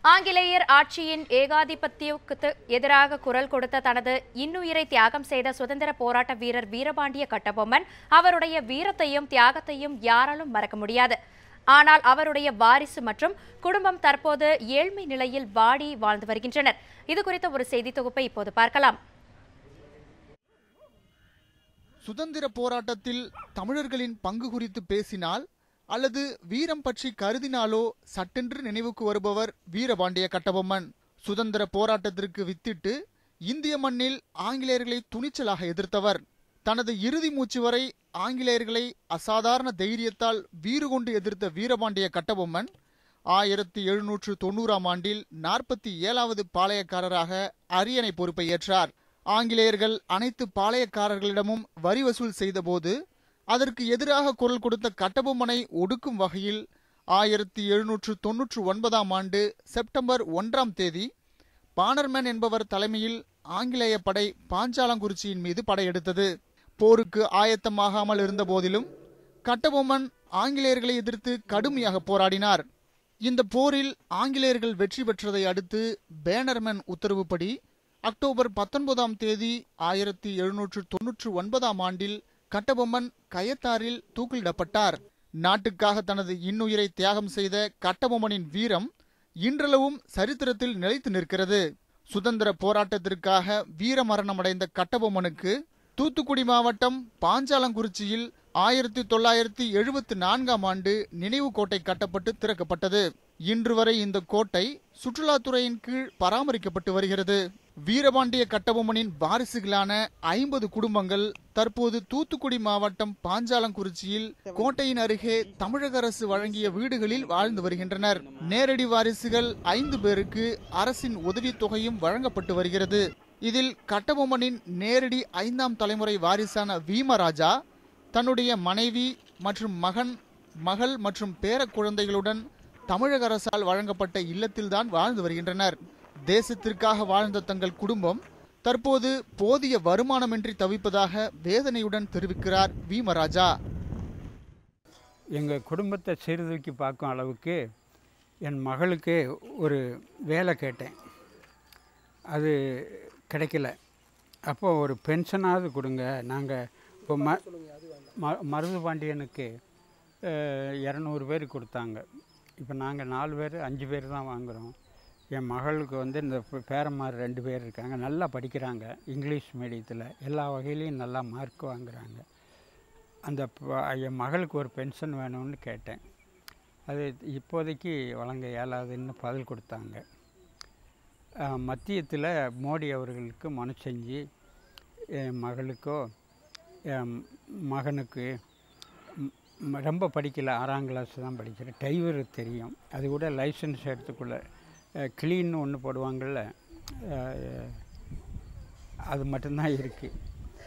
ஆங்கிலேயர் ஆட்சியின் ஏகாதிபத்தியத்துக்கு எதிராக குரல் கொடுத்த தனது இன்னுயிரை தியாகம் செய்த சுதந்திர போராட்ட வீரர் வீரபாண்டிய கட்டபொம்மன் அவருடைய வீரத்தையும் தியாகத்தையும் யாராலும் மறக்க முடியாது ஆனால் அவருடைய வாரிசு மற்றும் குடும்பம் தற்போது ஏழ்மை நிலையில் வாடி வாழ்ந்து வருகின்றனர் இது குறித்த ஒரு செய்தி தொகுப்பை இப்போது பார்க்கலாம் சுதந்திர போராட்டத்தில் தமிழர்களின் பங்கு குறித்து பேசினால் அல்லது வீரம் பற்றி கருதினாலோ சட்டென்று நினைவுக்கு வருபவர் வீரபாண்டிய கட்டபொம்மன் சுதந்திர போராட்டத்திற்கு வித்திட்டு இந்திய மண்ணில் ஆங்கிலேயர்களை துணிச்சலாக எதிர்த்தவர் தனது இறுதி மூச்சு வரை ஆங்கிலேயர்களை அசாதாரண தைரியத்தால் வீறு கொண்டு எதிர்த்த வீரபாண்டிய கட்டபொம்மன் ஆயிரத்தி எழுநூற்று தொண்ணூறாம் ஆண்டில் நாற்பத்தி ஏழாவது பாளையக்காரராக அரியணை பொறுப்பை ஏற்றார் ஆங்கிலேயர்கள் அனைத்து பாளையக்காரர்களிடமும் வரி வசூல் செய்தபோது அதற்கு எதிராக குரல் கொடுத்த கட்டபொம்மனை ஒடுக்கும் வகையில் ஆயிரத்தி எழுநூற்று தொன்னூற்று ஒன்பதாம் ஆண்டு செப்டம்பர் ஒன்றாம் தேதி பானர்மேன் என்பவர் தலைமையில் ஆங்கிலேய படை பாஞ்சாலங்குறிச்சியின் மீது படையெடுத்தது போருக்கு ஆயத்தமாகாமல் இருந்த போதிலும் கட்டபொம்மன் ஆங்கிலேயர்களை எதிர்த்து கடுமையாக போராடினார் இந்த போரில் ஆங்கிலேயர்கள் வெற்றி பெற்றதை அடுத்து பேனர்மேன் உத்தரவுப்படி அக்டோபர் பத்தொன்பதாம் தேதி ஆயிரத்தி எழுநூற்று தொன்னூற்று ஒன்பதாம் ஆண்டில் கட்டபொம்மன் கயத்தாரில் தூக்கிலிடப்பட்டார் நாட்டுக்காக தனது இன்னுயிரை தியாகம் செய்த கட்டபொம்மனின் வீரம் இன்றளவும் சரித்திரத்தில் நிலைத்து நிற்கிறது சுதந்திர போராட்டத்திற்காக வீரமரணமடைந்த கட்டபொம்மனுக்கு தூத்துக்குடி மாவட்டம் பாஞ்சாலங்குறிச்சியில் ஆயிரத்தி தொள்ளாயிரத்தி எழுபத்தி நான்காம் ஆண்டு நினைவு கோட்டை கட்டப்பட்டு திறக்கப்பட்டது இன்று வரை இந்த கோட்டை சுற்றுலாத்துறையின் கீழ் பராமரிக்கப்பட்டு வருகிறது வீரபாண்டிய கட்டபொம்மனின் வாரிசுகளான ஐம்பது குடும்பங்கள் தற்போது தூத்துக்குடி மாவட்டம் பாஞ்சாலங்குறிச்சியில் கோட்டையின் அருகே தமிழக அரசு வழங்கிய வீடுகளில் வாழ்ந்து வருகின்றனர் நேரடி வாரிசுகள் ஐந்து பேருக்கு அரசின் உதவித்தொகையும் வழங்கப்பட்டு வருகிறது இதில் கட்டபொம்மனின் நேரடி ஐந்தாம் தலைமுறை வாரிசான வீமராஜா தன்னுடைய மனைவி மற்றும் மகன் மகள் மற்றும் பேர குழந்தைகளுடன் தமிழக அரசால் வழங்கப்பட்ட இல்லத்தில்தான் வாழ்ந்து வருகின்றனர் தேசத்திற்காக வாழ்ந்த தங்கள் குடும்பம் தற்போது போதிய வருமானமின்றி தவிப்பதாக வேதனையுடன் தெரிவிக்கிறார் வீமராஜா எங்கள் குடும்பத்தை சீர்தூக்கி பார்க்கும் அளவுக்கு என் மகளுக்கு ஒரு வேலை கேட்டேன் அது கிடைக்கல அப்போ ஒரு பென்ஷனாவது கொடுங்க நாங்கள் இப்போ ம ம மருது பாண்டியனுக்கு இரநூறு பேர் கொடுத்தாங்க இப்போ நாங்கள் நாலு பேர் அஞ்சு பேர் தான் வாங்குகிறோம் என் மகளுக்கு வந்து இந்த பே- பேரன்மார் ரெண்டு பேர் இருக்காங்க நல்லா படிக்கிறாங்க இங்கிலீஷ் மீடியத்தில் எல்லா வகையிலையும் நல்லா மார்க் வாங்குறாங்க அந்த ப- என் மகளுக்கு ஒரு பென்ஷன் வேணும்னு கேட்டேன் அது இப்போதைக்கு வழங்க இயலாதுன்னு பதில் கொடுத்தாங்க அஹ், மத்தியத்தில் மோடி அவர்களுக்கு மனு செஞ்சு என் மகளுக்கோ என் மகனுக்கு ம், ம், ரொம்ப படிக்கல ஆறாம் கிளாஸ் தான் படிக்கிறேன் டிரைவர் தெரியும் அது கூட லைசன்ஸ் எடுத்துக்குள்ள கிளீன்னு ஒன்று போடுவாங்கள்ல அஹ், அது மட்டும்தான் இருக்குது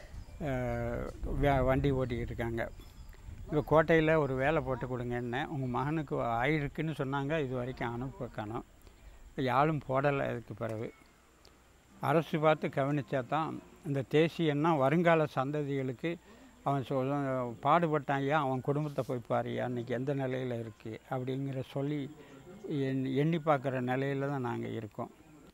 வண்டி ஓட்டிக்கிட்டு இருக்காங்க இப்போ கோட்டையில் ஒரு வேலை போட்டு கொடுங்கன்னு உங்கள் மகனுக்கு ஆயிருக்குன்னு சொன்னாங்க இது வரைக்கும் அனுப்ப காணோம் யாரும் போடலை அதுக்கு பிறகு அரசு பார்த்து கவனிச்சா தான் இந்த தேசியன்னா வருங்கால சந்ததிகளுக்கு அவன் சொல் பாடுபட்டான் ஐயா அவன் குடும்பத்தை போய் பாருயா அன்றைக்கி எந்த நிலையில் இருக்குது அப்படிங்கிற சொல்லி எண்ணி எண்ணி பார்க்குற நிலையில தான் நாங்கள் இருக்கோம்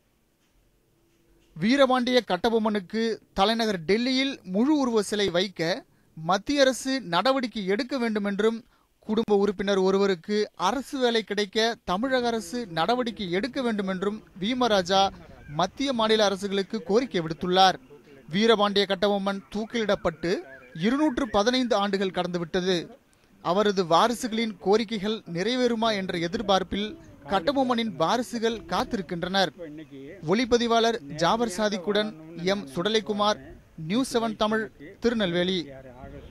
வீரபாண்டிய கட்டபொம்மனுக்கு தலைநகர் டெல்லியில் முழு உருவ சிலை வைக்க மத்திய அரசு நடவடிக்கை எடுக்க வேண்டும் என்றும் குடும்ப உறுப்பினர் ஒருவருக்கு அரசு வேலை கிடைக்க தமிழக அரசு நடவடிக்கை எடுக்க வேண்டும் என்றும் வீமராஜா மத்திய மாநில அரசுகளுக்கு கோரிக்கை விடுத்துள்ளார் வீரபாண்டிய கட்டபொம்மன் தூக்கிலிடப்பட்டு இருநூற்று பதினைந்து ஆண்டுகள் கடந்துவிட்டது அவரது வாரிசுகளின் கோரிக்கைகள் நிறைவேறுமா என்ற எதிர்பார்ப்பில் கட்டபொம்மனின் வாரிசுகள் காத்திருக்கின்றனர் ஒளிப்பதிவாளர் ஜாபர் சாதிக்குடன் M Sudalaikumar news seven Tamil Tirunelveli